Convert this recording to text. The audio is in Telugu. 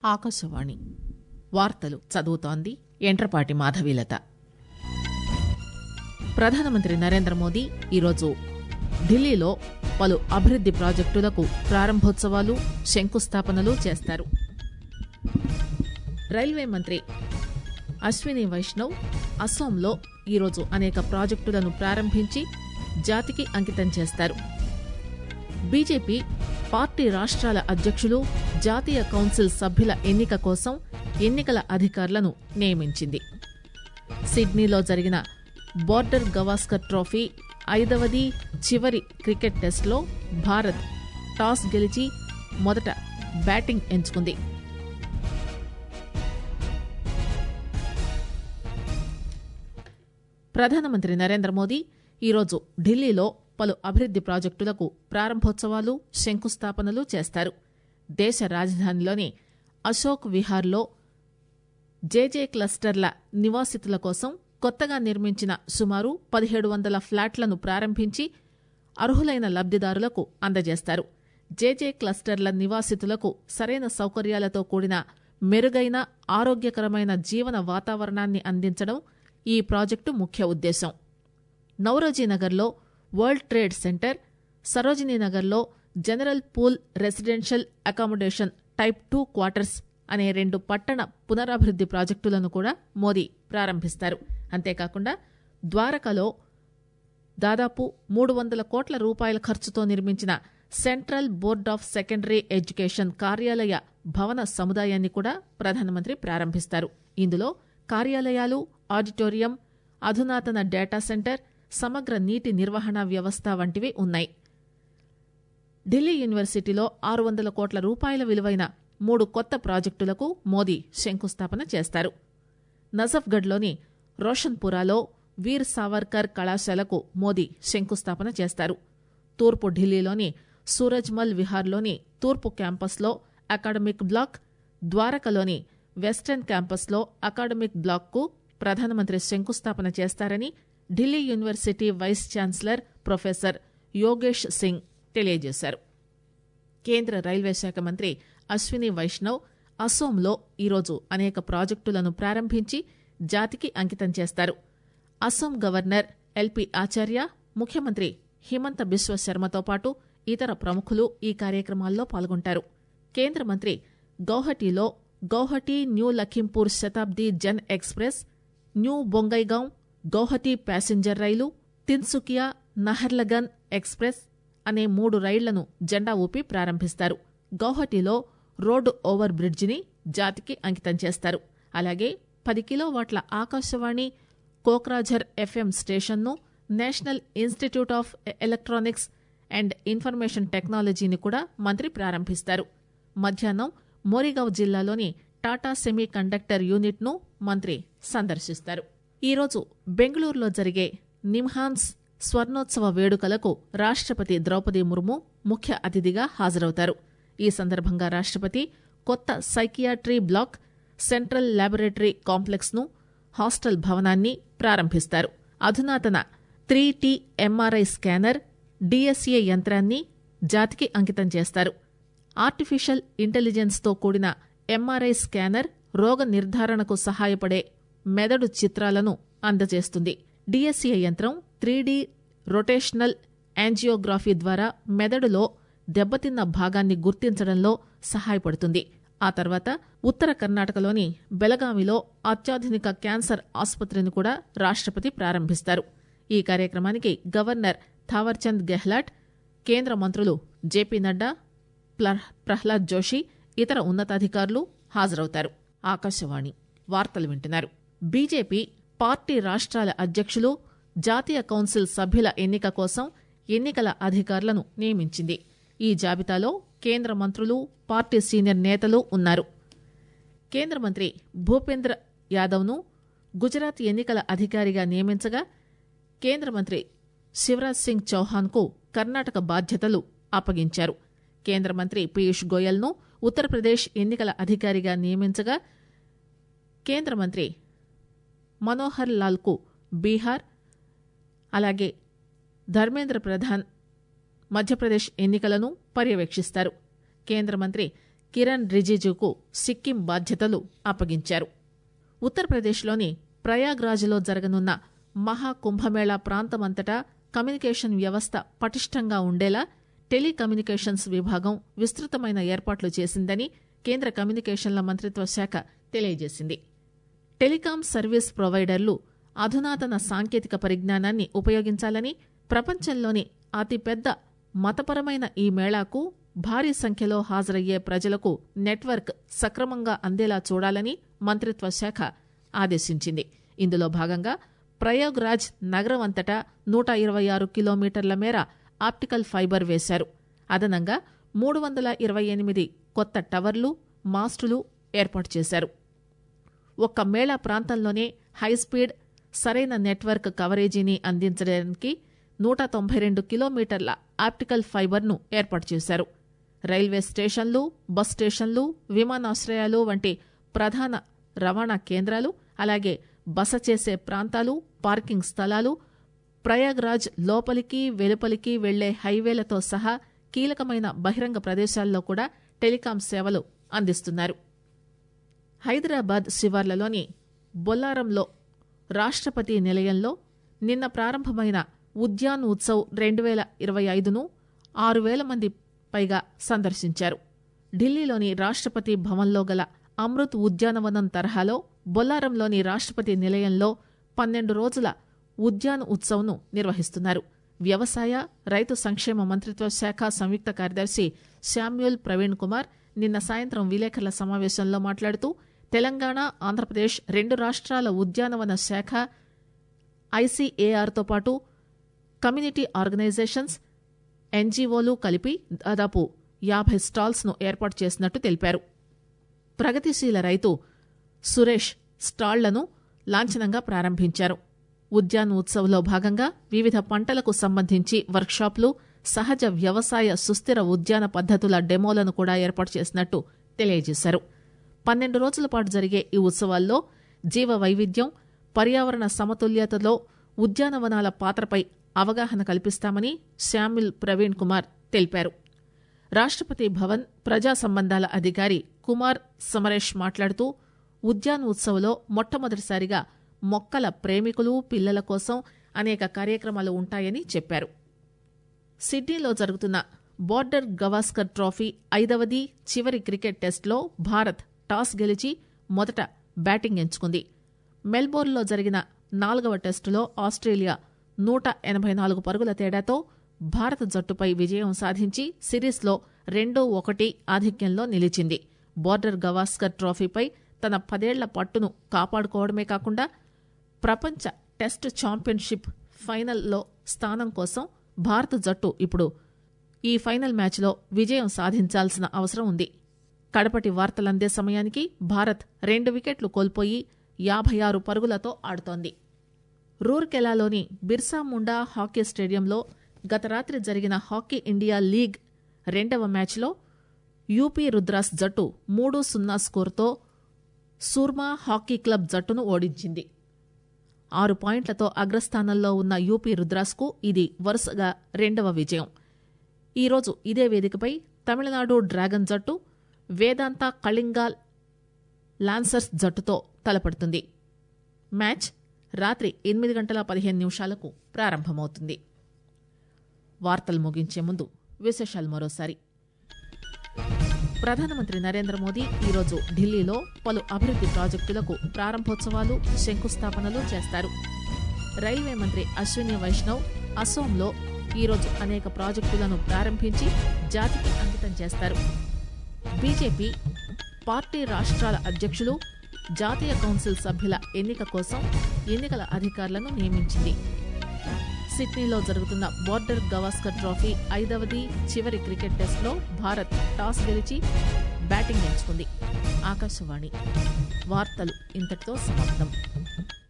ఆకాశవాణి వార్తలు చదువుతోంది ఎంట్రపాటి మాధవీలత ప్రధానమంత్రి నరేంద్ర మోదీ ఈరోజు ఢిల్లీలో పలు అభివృద్ది ప్రాజెక్టులకు ప్రారంభోత్సవాలు శంకుస్థాపనలు చేస్తారు రైల్వే మంత్రి అశ్విని వైష్ణవ్ అస్సోంలో ఈరోజు అనేక ప్రాజెక్టులను ప్రారంభించి జాతికి అంకితం చేస్తారు బీజేపీ పార్టీ రాష్ట్రాల అధ్యక్షులు జాతీయ కౌన్సిల్ సభ్యుల ఎన్నిక కోసం ఎన్నికల అధికారులను నియమించింది సిడ్నీలో జరిగిన బోర్డర్ గవాస్కర్ ట్రోఫీ ఐదవది చివరి క్రికెట్ టెస్టులో భారత్ టాస్ గెలిచి మొదట బ్యాటింగ్ ఎంచుకుంది ప్రధానమంత్రి నరేంద్ర మోదీ ఈరోజు ఢిల్లీలో పలు అభివృద్ది ప్రాజెక్టులకు ప్రారంభోత్సవాలు శంకుస్థాపనలు చేస్తారు దేశ రాజధానిలోని అశోక్ విహార్లో జేజే క్లస్టర్ల నివాసితుల కోసం కొత్తగా నిర్మించిన సుమారు పదిహేడు వందల ఫ్లాట్లను ప్రారంభించి అర్హులైన లబ్దిదారులకు అందజేస్తారు జేజే క్లస్టర్ల నివాసితులకు సరైన సౌకర్యాలతో కూడిన మెరుగైన ఆరోగ్యకరమైన జీవన వాతావరణాన్ని అందించడం ఈ ప్రాజెక్టు ముఖ్య ఉద్దేశం నౌరోజీనగర్లో వరల్డ్ ట్రేడ్ సెంటర్ సరోజినీనగర్లో general pool residential accommodation type two quarters అనే రెండు పట్టణ పునరాభివృద్ది ప్రాజెక్టులను కూడా మోదీ ప్రారంభిస్తారు అంతేకాకుండా ద్వారకలో దాదాపు మూడు వందల కోట్ల రూపాయల ఖర్చుతో నిర్మించిన central board of secondary education కార్యాలయ భవన సముదాయాన్ని కూడా ప్రధానమంత్రి ప్రారంభిస్తారు ఇందులో కార్యాలయాలు ఆడిటోరియం అధునాతన డేటా సెంటర్ సమగ్ర నీటి నిర్వహణ వ్యవస్థ వంటివి ఉన్నాయి ఢిల్లీ యూనివర్సిటీలో ఆరు వందల కోట్ల రూపాయల విలువైన మూడు కొత్త ప్రాజెక్టులకు మోదీ శంకుస్థాపన చేస్తారు నజఫ్గఢ్లోని రోషన్పురాలో వీర్ సావర్కర్ కళాశాలకు మోదీ శంకుస్థాపన చేస్తారు తూర్పు ఢిల్లీలోని సూరజ్మల్ విహార్లోని తూర్పు క్యాంపస్లో అకాడమిక్ బ్లాక్ ద్వారకలోని వెస్టర్న్ క్యాంపస్లో అకాడమిక్ బ్లాక్కు ప్రధానమంత్రి శంకుస్థాపన చేస్తారని Delhi university vice chancellor professor Yogesh Singh తెలియజేశారు కేంద్ర రైల్వే శాఖ మంత్రి అశ్విని వైష్ణవ్ అస్సోంలో ఈరోజు అనేక ప్రాజెక్టులను ప్రారంభించి జాతికి అంకితం చేస్తారు అస్సోం గవర్నర్ ఎల్పి ఆచార్య ముఖ్యమంత్రి హిమంత బిశ్వ శర్మతో పాటు ఇతర ప్రముఖులు ఈ కార్యక్రమాల్లో పాల్గొంటారు కేంద్ర మంత్రి గౌహటిలో Guwahati new Lakhimpur Shatabdi Jan express new Bongaigaon Guwahati passenger rail Tinsukia Naharlagun express అనే మూడు రైళ్లను జెండా ఊపి ప్రారంభిస్తారు గౌహటిలో రోడ్డు ఓవర్ బ్రిడ్జిని జాతికి అంకితం చేస్తారు అలాగే పది కిలోవాట్ల ఆకాశవాణి కోక్రాఝర్ ఎఫ్ఎం స్టేషన్ను national institute of electronics and information టెక్నాలజీని కూడా మంత్రి ప్రారంభిస్తారు మధ్యాహ్నం మోరిగావ్ జిల్లాలోని టాటా సెమీ కండక్టర్ యూనిట్ను మంత్రి సందర్శిస్తారు ఈరోజు బెంగళూరులో జరిగే నిమ్హాన్స్ స్వర్ణోత్సవ వేడుకలకు రాష్టపతి ద్రౌపది ముర్ము ముఖ్య అతిథిగా హాజరవుతారు ఈ సందర్భంగా రాష్టపతి కొత్త psychiatry block central laboratory complex ను హాస్టల్ భవనాన్ని ప్రారంభిస్తారు అధునాతన three T MRI scanner DSA యంత్రాన్ని జాతికి అంకితం చేస్తారు ఆర్టిఫిషియల్ ఇంటెలిజెన్స్ తో కూడిన ఎంఆర్ఐ స్కానర్ రోగ నిర్ధారణకు సహాయపడే మెదడు చిత్రాలను అందజేస్తుంది డిఎస్ఏ యంత్రం త్రీడీ రొటేషనల్ యాంజియోగ్రఫీ ద్వారా మెదడులో దెబ్బతిన్న భాగాన్ని గుర్తించడంలో సహాయపడుతుంది ఆ తర్వాత ఉత్తర కర్ణాటకలోని బెలగామిలో అత్యాధునిక క్యాన్సర్ ఆసుపత్రిని కూడా రాష్టపతి ప్రారంభిస్తారు ఈ కార్యక్రమానికి గవర్నర్ థావర్చంద్ గెహ్లాట్ కేంద్ర మంత్రులు జేపీ నడ్డా ప్రహ్లాద్ జోషి ఇతర ఉన్నతాధికారులు హాజరవుతారు ఆకాశవాణి వార్తలు వింటున్నారు బీజేపీ పార్టీ రాష్ట్రాల అధ్యక్షులు జాతీయ కౌన్సిల్ సభ్యుల ఎన్నిక కోసం ఎన్నికల అధికారులను నియమించింది ఈ జాబితాలో కేంద్ర మంత్రులు పార్టీ సీనియర్ నేతలు ఉన్నారు కేంద్ర మంత్రి భూపేంద్ర యాదవ్ను గుజరాత్ ఎన్నికల అధికారిగా నియమించగా కేంద్ర మంత్రి శివరాజ్ సింగ్ చౌహాన్కు కర్ణాటక బాధ్యతలు అప్పగించారు కేంద్ర మంత్రి పీయూష్ గోయల్ను ఉత్తరప్రదేశ్ ఎన్నికల అధికారిగా నియమించగా కేంద్ర మంత్రి మనోహర్ లాల్కు బీహార్ అలాగే ధర్మేంద్ర ప్రధాన్ మధ్యప్రదేశ్ ఎన్నికలను పర్యవేక్షిస్తారు కేంద్ర మంత్రి కిరణ్ రిజిజుకు సిక్కిం బాధ్యతలు అప్పగించారు ఉత్తరప్రదేశ్లోని ప్రయాగ్రాజ్లో జరగనున్న మహాకుంభమేళా ప్రాంతమంతటా కమ్యూనికేషన్ వ్యవస్థ పటిష్టంగా ఉండేలా టెలికమ్యూనికేషన్స్ విభాగం విస్తృతమైన ఏర్పాట్లు చేసిందని కేంద్ర కమ్యూనికేషన్ల మంత్రిత్వ శాఖ తెలియజేసింది టెలికాం సర్వీస్ ప్రొవైడర్లు అధునాతన సాంకేతిక పరిజ్ఞానాన్ని ఉపయోగించాలని ప్రపంచంలోని అతిపెద్ద మతపరమైన ఈ మేళాకు భారీ సంఖ్యలో హాజరయ్యే ప్రజలకు నెట్వర్క్ సక్రమంగా అందేలా చూడాలని మంత్రిత్వ శాఖ ఆదేశించింది ఇందులో భాగంగా ప్రయాగ్రాజ్ నగరం అంతటా నూట ఇరవై ఆరు కిలోమీటర్ల మేర ఆప్టికల్ ఫైబర్ వేశారు అదనంగా మూడు వందల ఇరవై ఎనిమిది కొత్త టవర్లు మాస్టులు ఏర్పాటు చేశారు ఒక్క మేళా ప్రాంతంలోనే హైస్పీడ్ సరైన నెట్వర్క్ కవరేజీని అందించడానికి నూట తొంభై రెండు కిలోమీటర్ల ఆప్టికల్ ఫైబర్ను ఏర్పాటు చేశారు రైల్వే స్టేషన్లు బస్ స్టేషన్లు విమానాశ్రయాలు వంటి ప్రధాన రవాణా కేంద్రాలు అలాగే బస చేసే ప్రాంతాలు పార్కింగ్ స్థలాలు ప్రయాగ్రాజ్ లోపలికి వెలుపలికి వెళ్లే హైవేలతో సహా కీలకమైన బహిరంగ ప్రదేశాల్లో కూడా టెలికాం సేవలు అందిస్తున్నారు హైదరాబాద్ శివార్లలోని బొల్లారంలో రాష్ట్రపతి నిలయంలో నిన్న ప్రారంభమైన ఉద్యాన్ ఉత్సవ్ రెండు వేల ఇరవై ఐదును ఆరు వేల మంది పైగా సందర్శించారు ఢిల్లీలోని రాష్ట్రపతి భవన్లో గల అమృత్ ఉద్యానవనం తరహాలో బొల్లారంలోని రాష్ట్రపతి నిలయంలో పన్నెండు రోజుల ఉద్యాన్ ఉత్సవ్ను నిర్వహిస్తున్నారు వ్యవసాయ రైతు సంక్షేమ మంత్రిత్వ శాఖ సంయుక్త కార్యదర్శి శామ్యూల్ ప్రవీణ్ కుమార్ నిన్న సాయంత్రం విలేకరుల సమావేశంలో మాట్లాడుతూ తెలంగాణ ఆంధ్రప్రదేశ్ రెండు రాష్ట్రాల ఉద్యానవన శాఖ ఐసీఏఆర్తో పాటు కమ్యూనిటీ ఆర్గనైజేషన్స్ ఎన్జీఓలు కలిపి దాదాపు యాభై స్టాల్స్ ను ఏర్పాటు చేసినట్టు తెలిపారు ప్రగతిశీల రైతు సురేష్ స్టాళ్లను లాంఛనంగా ప్రారంభించారు ఉద్యాన్ ఉత్సవ్లో భాగంగా వివిధ పంటలకు సంబంధించి వర్క్షాప్లు సహజ వ్యవసాయ సుస్థిర ఉద్యాన పద్దతుల డెమోలను కూడా ఏర్పాటు చేసినట్టు తెలియజేశారు పన్నెండు రోజుల పాటు జరిగే ఈ ఉత్సవాల్లో జీవ వైవిధ్యం పర్యావరణ సమతుల్యతలో ఉద్యానవనాల పాత్రపై అవగాహన కల్పిస్తామని శామ్యుల్ ప్రవీణ్ కుమార్ తెలిపారు రాష్ట్రపతి భవన్ ప్రజా సంబంధాల అధికారి కుమార్ సమరేష్ మాట్లాడుతూ ఉద్యాన్ ఉత్సవ్లో మొట్టమొదటిసారిగా మొక్కల ప్రేమికులు పిల్లల కోసం అనేక కార్యక్రమాలు ఉంటాయని చెప్పారు సిడ్నీలో జరుగుతున్న బోర్డర్ గవాస్కర్ ట్రోఫీ ఐదవది చివరి క్రికెట్ టెస్టులో భారత్ టాస్ గెలిచి మొదట బ్యాటింగ్ ఎంచుకుంది మెల్బోర్న్లో జరిగిన నాలుగవ టెస్టులో ఆస్ట్రేలియా నూట ఎనభై నాలుగు పరుగుల తేడాతో భారత జట్టుపై విజయం సాధించి సిరీస్లో రెండు ఒకటి ఆధిక్యంలో నిలిచింది బోర్డర్ గవాస్కర్ ట్రోఫీపై తన పదేళ్ల పట్టును కాపాడుకోవడమే కాకుండా ప్రపంచ టెస్ట్ ఛాంపియన్షిప్ ఫైనల్లో స్థానం కోసం భారత జట్టు ఇప్పుడు ఈ ఫైనల్ మ్యాచ్లో విజయం సాధించాల్సిన అవసరం ఉంది కడపటి వార్తలందే సమయానికి భారత్ రెండు వికెట్లు కోల్పోయి యాభై ఆరు పరుగులతో ఆడుతోంది రూర్కెలాలోని బిర్సా ముండా హాకీ స్టేడియంలో గత రాత్రి జరిగిన హాకీ ఇండియా లీగ్ రెండవ మ్యాచ్లో యూపీ రుద్రాస్ జట్టు మూడు సున్నా స్కోరుతో సూర్మా హాకీ క్లబ్ జట్టును ఓడించింది ఆరు పాయింట్లతో అగ్రస్థానంలో ఉన్న యూపీ రుద్రాస్కు ఇది వరుసగా రెండవ విజయం ఈరోజు ఇదే వేదికపై తమిళనాడు డ్రాగన్ జట్టు వేదాంత కళింగా లాన్సర్స్ జట్టుతో తలపడుతుంది మ్యాచ్ రాత్రి ఎనిమిది గంటల పదిహేను నిమిషాలకు ప్రారంభమవుతుంది వార్తలు ముగించే ముందు విశేషాలు మరోసారి ప్రధానమంత్రి నరేంద్ర మోదీ ఈరోజు ఢిల్లీలో పలు అభివృద్ది ప్రాజెక్టులకు ప్రారంభోత్సవాలు శంకుస్థాపనలు చేస్తారు రైల్వే మంత్రి అశ్విని వైష్ణవ్ అసోంలో ఈరోజు అనేక ప్రాజెక్టులను ప్రారంభించి జాతికి అంకితం చేస్తారు బీజేపీ పార్టీ రాష్ట్రాల అధ్యక్షులు జాతీయ కౌన్సిల్ సభ్యుల ఎన్నిక కోసం ఎన్నికల అధికారులను నియమించింది సిడ్నీలో జరుగుతున్న బోర్డర్ గవాస్కర్ ట్రోఫీ ఐదవది చివరి క్రికెట్ టెస్ట్లో భారత్ టాస్ గెలిచి బ్యాటింగ్ ఎంచుకుంది ఆకాశవాణి వార్తలు ఇంతటితో సమాప్తం